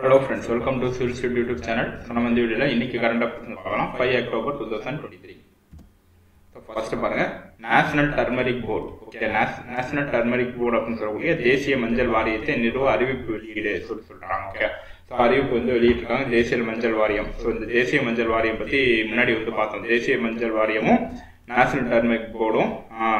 hello friends welcome to civil street YouTube channel நம்ம இந்த வீடியோவில் இன்னைக்கு கரண்ட் அஃபேர்ஸ் பார்க்கலாம் five October two thousand twenty three first பாருங்க national turmeric board okay national turmeric board அப்படின்னு சொல்லக்கூடிய தேசிய மஞ்சள் வாரியத்தை நிறுவ அறிவிப்பு வெளியீடு சொல்லி சொல்றாங்க ஓகே ஸோ அறிவிப்பு வந்து வெளியிட்டிருக்காங்க தேசிய மஞ்சள் வாரியம் ஸோ இந்த தேசிய மஞ்சள் வாரியம் பற்றி முன்னாடி வந்து பார்த்தோம் தேசிய மஞ்சள் வாரியமும் நேஷனல் டர்மரிக் போர்டும்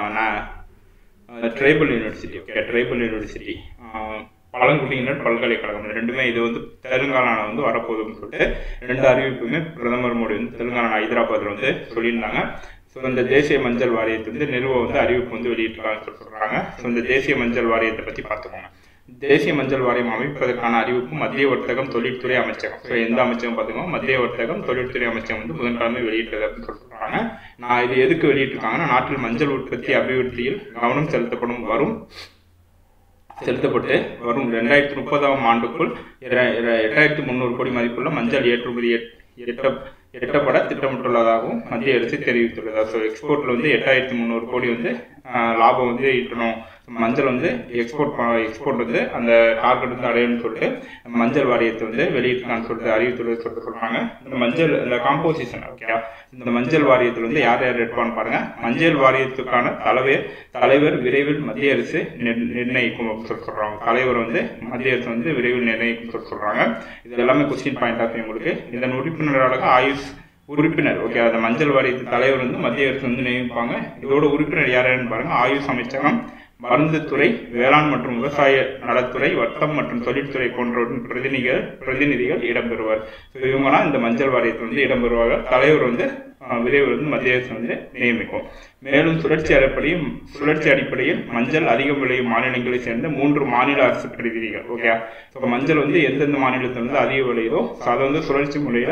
tribal university okay tribal university பழங்குடியினர் பல்கலைக்கழகம் இந்த ரெண்டுமே இது வந்து தெலுங்கானால வந்து வரப்போகுதுன்னு சொல்லிட்டு ரெண்டு அறிவிப்புமே பிரதமர் மோடி வந்து தெலுங்கானா ஹைதராபாத்ல வந்து சொல்லியிருந்தாங்க ஸோ இந்த தேசிய மஞ்சள் வாரியத்தை வந்து நிறுவ வந்து அறிவிப்பு வந்து வெளியிட்டிருக்காங்கன்னு சொல்லி சொல்றாங்க ஸோ இந்த தேசிய மஞ்சள் வாரியத்தை பத்தி பார்த்துக்கோங்க தேசிய மஞ்சள் வாரியம் அமைப்பதற்கான அறிவிப்பு மத்திய வர்த்தகம் தொழில்துறை அமைச்சகம் ஸோ எந்த அமைச்சகம் பார்த்துக்கோங்க மத்திய வர்த்தகம் தொழில்துறை அமைச்சகம் வந்து புதன்கிழமை வெளியிட்டது அப்படின்னு சொல்றாங்க நான் இது எதுக்கு வெளியிட்டிருக்காங்கன்னா நாட்டில் மஞ்சள் உற்பத்தி அபிவிருத்தியில் கவனம் செலுத்தப்படும் வரும் செலுத்தப்பட்டு வரும் ரெண்டாயிரத்தி முப்பதாம் ஆண்டுக்குள் எட்டாயிரத்தி முந்நூறு கோடி மதிப்புள்ள மஞ்சள் ஏற்றுமதி எட்ட எட்டப்பட திட்டமிட்டுள்ளதாகவும் மத்திய அரசு தெரிவித்துள்ளது ஸோ எக்ஸ்போர்ட்ல வந்து எட்டாயிரத்தி முந்நூறு கோடி வந்து லாபம் வந்து ஈட்டணும் மஞ்சள் வந்து எக்ஸ்போர்ட் எக்ஸ்போர்ட் வந்து அந்த டார்கெட் வந்து அடையணும்னு சொல்லிட்டு மஞ்சள் வாரியத்தை வந்து வெளியிட்டிருக்கான்னு சொல்லிட்டு அறிவித்துள்ளது சொல்லிட்டு சொல்றாங்க இந்த மஞ்சள் இந்த காம்போசிஷன் ஓகே இந்த மஞ்சள் வாரியத்தில் வந்து யார் யார் எடுப்பான்னு பாருங்க மஞ்சள் வாரியத்துக்கான தலைவர் தலைவர் விரைவில் மத்திய அரசு நிர்ணயிக்கும் அப்படின்னு சொல்லி சொல்றாங்க தலைவர் வந்து மத்திய அரசு வந்து விரைவில் நிர்ணயிக்கும் சொல்லி சொல்றாங்க இது எல்லாமே கொஸ்டின் பாயிண்ட் ஆஃப் உங்களுக்கு இதன் உறுப்பினராக ஆயுஷ் உறுப்பினர் ஓகே அந்த மஞ்சள் வாரியத்து தலைவர் வந்து மத்திய அரசு வந்து நியமிப்பாங்க இதோட உறுப்பினர் யாருன்னு பாருங்க ஆயுஷ் அமைச்சகம் மருந்து துறை வேளாண் மற்றும் விவசாய நலத்துறை வர்த்தம் மற்றும் தொழில்துறை போன்றவற்றின் பிரதிநிதிகள் பிரதிநிதிகள் இடம்பெறுவார் இவங்கலாம் இந்த மஞ்சள் வாரியத்தில் வந்து இடம்பெறுவாங்க தலைவர் வந்து விரைவில் வந்து மத்திய அரசு வந்து நியமிக்கும் மேலும் சுழற்சி அடிப்படையும் சுழற்சி அடிப்படையில் மஞ்சள் அதிகம் விளையும் மாநிலங்களை சேர்ந்த மூன்று மாநில அரசு பிரதிநிதிகள் ஓகே ஸோ மஞ்சள் வந்து எந்தெந்த மாநிலத்தில் வந்து அதிக விளையுதோ அதை வந்து சுழற்சி முறையில்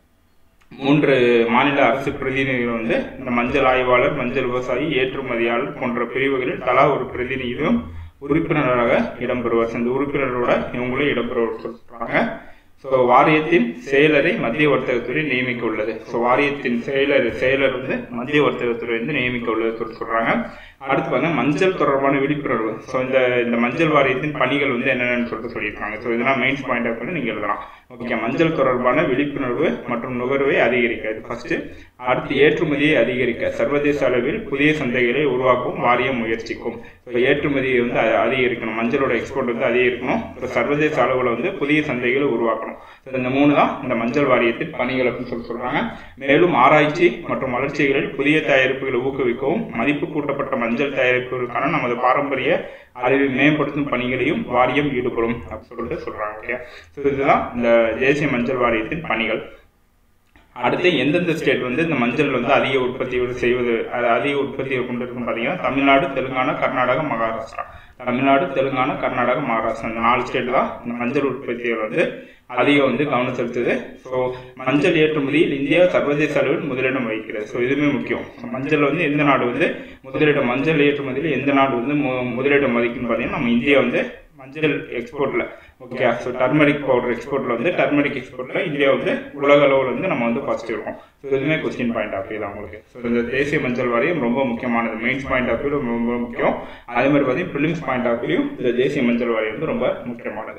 மூன்று மாநில அரசு பிரதிநிதிகள் வந்து இந்த மஞ்சள் ஆய்வாளர் மஞ்சள் விவசாயி ஏற்றுமதியாளர் போன்ற பிரிவுகளில் தலா ஒரு பிரதிநிதியும் உறுப்பினராக இடம்பெறுவார் இந்த உறுப்பினரோட இவங்களும் இடம்பெறுவார் சொல்றாங்க ஸோ வாரியத்தின் செயலரை மத்திய வர்த்தகத்துறை நியமிக்க உள்ளது ஸோ வாரியத்தின் செயலர் செயலர் வந்து மத்திய வர்த்தகத்துறை வந்து நியமிக்க உள்ளது சொல்லி சொல்றாங்க அடுத்து வந்து மஞ்சள் தொடர்பான விழிப்புணர்வு ஸோ இந்த இந்த மஞ்சள் வாரியத்தின் பணிகள் வந்து என்னென்னு சொல்லிட்டு சொல்லியிருக்காங்க ஸோ இதெல்லாம் மெயின்ஸ் பாயிண்ட் ஆஃப் பண்ணி நீங்க எழுதலாம் ஓகே மஞ்சள் தொடர்பான விழிப்புணர்வு மற்றும் நுகர்வை அதிகரிக்க இது ஃபர்ஸ்ட் அடுத்து ஏற்றுமதியை அதிகரிக்க சர்வதேச அளவில் புதிய சந்தைகளை உருவாக்கும் வாரியம் முயற்சிக்கும் ஸோ ஏற்றுமதியை வந்து அதிகரிக்கணும் மஞ்சளோட எக்ஸ்போர்ட் வந்து அதிகரிக்கணும் இப்போ சர்வதேச அளவில் வந்து புதிய சந்தைகளை உருவாக்கணும் ஸோ இந்த மூணு தான் இந்த மஞ்சள் வாரியத்தின் பணிகள் அப்படின்னு சொல்லி சொல்றாங்க மேலும் ஆராய்ச்சி மற்றும் வளர்ச்சிகளில் புதிய தயாரிப்புகளை ஊக்குவிக்கவும் மதிப்பு கூட்டப்பட்ட மஞ்சள் தயாரிப்புகளுக்கான நமது பாரம்பரிய அறிவை மேம்படுத்தும் பணிகளையும் வாரியம் ஈடுபடும் அப்படின்னு சொல்லிட்டு சொல்றாங்க ஓகே ஸோ இதுதான் இந்த தேசிய மஞ்சள் வாரியத்தின் பணிகள் அடுத்து எந்தெந்த ஸ்டேட் வந்து இந்த மஞ்சள் வந்து அதிக உற்பத்தி செய்வது அது அதிக உற்பத்தியை கொண்டு இருக்கும் பார்த்தீங்கன்னா தமிழ்நாடு தெலுங்கானா கர்நாடகா மகாராஷ்டிரா தமிழ்நாடு தெலுங்கானா கர்நாடகா மகாராஷ்டிரா இந்த நாலு ஸ்டேட் தான் இந்த மஞ்சள் உற்பத்தியை வந்து அதிகம் வந்து கவனம் செலுத்துது ஸோ மஞ்சள் ஏற்றுமதியில் இந்தியா சர்வதேச அளவில் முதலிடம் வகிக்கிறது ஸோ இதுவுமே முக்கியம் மஞ்சள் வந்து எந்த நாடு வந்து முதலிடம் மஞ்சள் ஏற்றுமதியில் எந்த நாடு வந்து முதலிடம் வகிக்குன்னு பார்த்தீங்கன்னா நம்ம இந்தியா வந்து மஞ்சள் எக்ஸ்போர்ட்ல ஓகே ஸோ டர்மரிக் பவுடர் எக்ஸ்போர்ட்ல வந்து டர்மரிக் எக்ஸ்போர்ட்ல இந்தியா வந்து உலக அளவில் வந்து நம்ம வந்து ஃபர்ஸ்ட் இருக்கோம் ஸோ இதுவுமே கொஸ்டின் பாயிண்ட் ஆஃப் வியூ தான் உங்களுக்கு ஸோ இந்த தேசிய மஞ்சள் வாரியம் ரொம்ப முக்கியமானது மெயின்ஸ் பாயிண்ட் ஆஃப் வியூ ரொம்ப முக்கியம் அதே மாதிரி பார்த்தீங்கன்னா ப்ரிலிம்ஸ் பாயிண்ட் ஆஃப் வியூ இந்த தேசிய மஞ்சள் வாரியம் வந்து ரொம்ப முக்கியமானது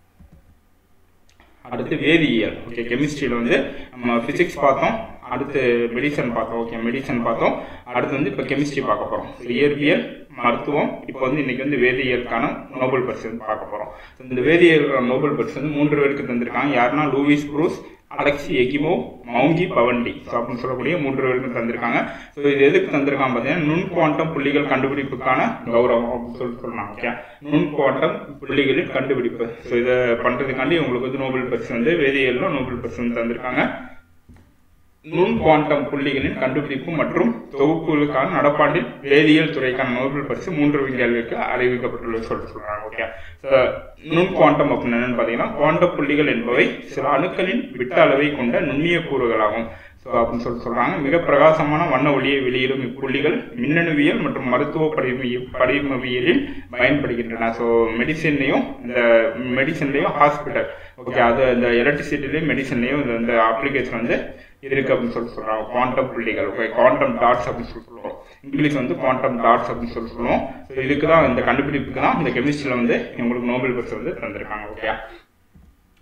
அடுத்து வேதியியல் ஓகே கெமிஸ்ட்ரியில் வந்து நம்ம ஃபிசிக்ஸ் பார்த்தோம் அடுத்து மெடிசன் பார்த்தோம் ஓகே மெடிசன் பார்த்தோம் அடுத்து வந்து இப்போ கெமிஸ்ட்ரி பார்க்க போகிறோம் இயற்பியல் மருத்துவம் இப்போ வந்து இன்னைக்கு வந்து வேதியியலுக்கான நோபல் பரிசு பார்க்க போகிறோம் இந்த வேதியியலுக்கான நோபல் பரிசு வந்து மூன்று பேருக்கு தந்திருக்காங்க யாருன்னா Louis Brus Alexei Ekimov Moungi Bawendi so அப்படின்னு சொல்லக்கூடிய மூன்று பேருக்கு தந்திருக்காங்க ஸோ இது எதுக்கு தந்திருக்காங்க பார்த்தீங்கன்னா நுண் குவாண்டம் புள்ளிகள் கண்டுபிடிப்புக்கான கௌரவம் அப்படின்னு சொல்லி சொல்லலாம் ஓகே நுண் குவாண்டம் புள்ளிகளின் கண்டுபிடிப்பு ஸோ இதை பண்ணுறதுக்காண்டி உங்களுக்கு வந்து நோபல் பரிசு வந்து வேதியியலில் நோபல் பரிசு வந்து தந்திருக்காங்க நுண் குவாண்டம் புள்ளிகளின் கண்டுபிடிப்பு மற்றும் தொகுப்புகளுக்கான நடப்பாண்டில் வேதியியல் துறைக்கான நோபல் பரிசு மூன்று விஞ்ஞானிகளுக்கு அறிவிக்கப்பட்டுள்ளது சொல்லிட்டு சொல்றாங்க ஓகே நுண் குவாண்டம் அப்படின்னு என்னன்னு பார்த்தீங்கன்னா குவாண்டம் புள்ளிகள் என்பவை சில அணுக்களின் விட்ட அளவை கொண்ட நுண்ணிய கூறுகளாகும் ஸோ அப்படின்னு சொல்லி சொல்றாங்க மிக பிரகாசமான வண்ண ஒளியை வெளியிடும் இப்புள்ளிகள் மின்னணுவியல் மற்றும் மருத்துவ படிம படிமவியலில் பயன்படுகின்றன ஸோ மெடிசின்லையும் இந்த மெடிசன்லையும் ஹாஸ்பிட்டல் ஓகே அது இந்த எலக்ட்ரிசிட்டிலையும் மெடிசன்லையும் இந்த அப்ளிகேஷன் வந்து இருக்கு அப்படின்னு சொல்லி சொல்றாங்க குவாண்டம் புள்ளிகள் ஓகே குவாண்டம் டாட்ஸ் அப்படின்னு சொல்லி சொல்லுவோம் இங்கிலீஷ் வந்து குவாண்டம் டாட்ஸ் அப்படின்னு சொல்லி சொல்லுவோம் ஸோ இதுக்கு தான் இந்த கண்டுபிடிப்புக்கு தான் இந்த கெமிஸ்ட்ரியில் வந்து உங்களுக்கு நோபல் பரிசு வந்து தந்திருக்காங்க ஓகே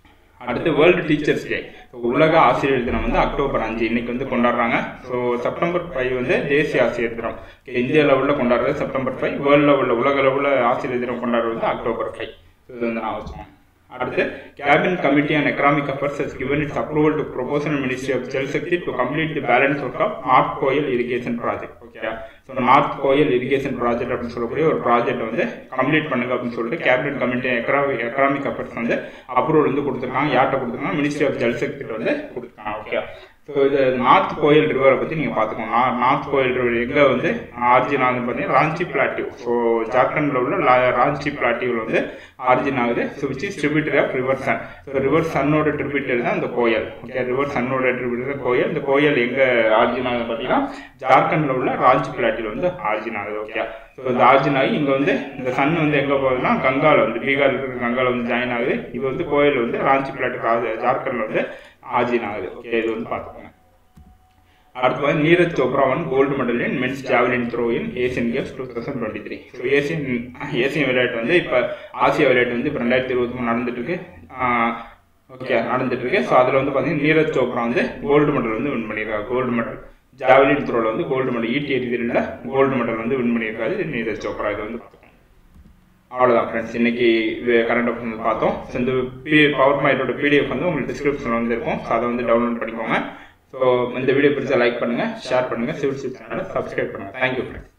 அடுத்து வேர்ல்டு டீச்சர்ஸ் டே உலக ஆசிரியர் தினம் வந்து அக்டோபர் அஞ்சு இன்னைக்கு வந்து கொண்டாடுறாங்க ஸோ செப்டம்பர் ஃபைவ் வந்து தேசிய ஆசிரியர் தினம் இந்திய லெவலில் கொண்டாடுறது செப்டம்பர் ஃபைவ் வேர்ல்டு லெவலில் உலக லெவலில் ஆசிரியர் தினம் கொண்டாடுறது வந்து அக்டோபர் ஃபைவ் இது வந்து நான் வச்சுக்கோங்க அடுத்து cabinet committee and economic affairs has given its approval to proposal ministry of Jal Shakti to complete the balance work of north Koel irrigation project okay so north Koel irrigation project அப்படின்னு சொல்லக்கூடிய ஒரு ப்ராஜெக்ட் வந்து கம்ப்ளீட் பண்ணுங்க அப்படின்னு சொல்லிட்டு cabinet committee economic economic affairs வந்து approval வந்து கொடுத்துருக்காங்க யார்கிட்ட கொடுத்துருக்காங்க மினிஸ்ட்ரி ஆஃப் ஜல் சக்திட்டு வந்து கொடுத்துருக்காங்க ஓகே ஸோ இது நார்த் கோயில் ரிவரை பற்றி நீங்கள் பார்த்துக்கோங்க நா- நார்த் கோயில் ரிவர் எங்கே வந்து ஆர்ஜின் ஆகுதுன்னு பார்த்தீங்கன்னா ராஞ்சி பிளாட்டிவ் ஸோ ஜார்க்கண்டில் உள்ள லா- ராஞ்சி பிளாட்டிவில் வந்து ஆர்ஜின் ஆகுது so which is tributary of river Son so river சன்னோட ட்ரிபியூட்டரி தான் இந்த கோயில் ஓகே ரிவர் சன்னோட ட்ரிபியூட்டரி கோயில் இந்த கோயில் எங்கே ஆர்ஜின் ஆகுது பார்த்தீங்கன்னா ஜார்க்கண்டில் உள்ள ராஞ்சி பிளாட்டில் வந்து ஆர்ஜின் ஆகுது ஓகே ஸோ இந்த ஆர்ஜின் ஆகி இங்கே வந்து இந்த சன் வந்து எங்கே போகுதுன்னா கங்கால வந்து பீகார் இருக்கிற கங்கால வந்து ஜாயின் ஆகுது இது வந்து கோயில் வந்து ராஞ்சி பிளாட்டு ஜார்க்கண்டில் வந்து ஆர்ஜின் ஆகுது ஓகே இது வந்து பார்த்துக்கோங்க அடுத்து வந்து Neeraj Chopra won gold medal in men's javelin throw in Asian games two thousand twenty three so Asian Asian விளையாட்டு வந்து இப்போ ஆசிய விளையாட்டு வந்து இப்போ ரெண்டாயிரத்தி இருபத்தி மூணு நடந்துட்டு இருக்கு ஓகே நடந்துட்டு இருக்கு ஸோ அதில் வந்து பார்த்தீங்கன்னா நீரஜ் சோப்ரா வந்து கோல்டு மெடல் வந்து வின் பண்ணியிருக்காரு கோல்டு மெடல் ஜாவலின் த்ரோவில் வந்து கோல்டு மெடல் ஈட்டி எறிதலில் கோல்டு மெடல் வந்து வின் பண்ணியிருக்காரு இது நீரஜ் சோப்ரா இது வந்து பார்த்துக்கோங்க அவ்வளோதான் ஃப்ரெண்ட்ஸ் இன்னைக்கு கரண்ட் அஃபேர்ஸ் பார்த்தோம் ஸோ இந்த பி பவர் பாயிண்டோட பிடிஎஃப் வந்து உங்களுக்கு டிஸ்கிரிப்ஷனில் வந்து இருக்கும் ஸோ அதை வந்து டவுன்லோட் பண்ணிக்கோங்க ஸோ இந்த வீடியோ பிடிச்சா லைக் பண்ணுங்கள் ஷேர் பண்ணுங்கள் சிவில் சிவில் சேனலை சப்ஸ்கிரைப் பண்ணுங்கள் தேங்க்யூ ஃப்ரெண்ட்ஸ்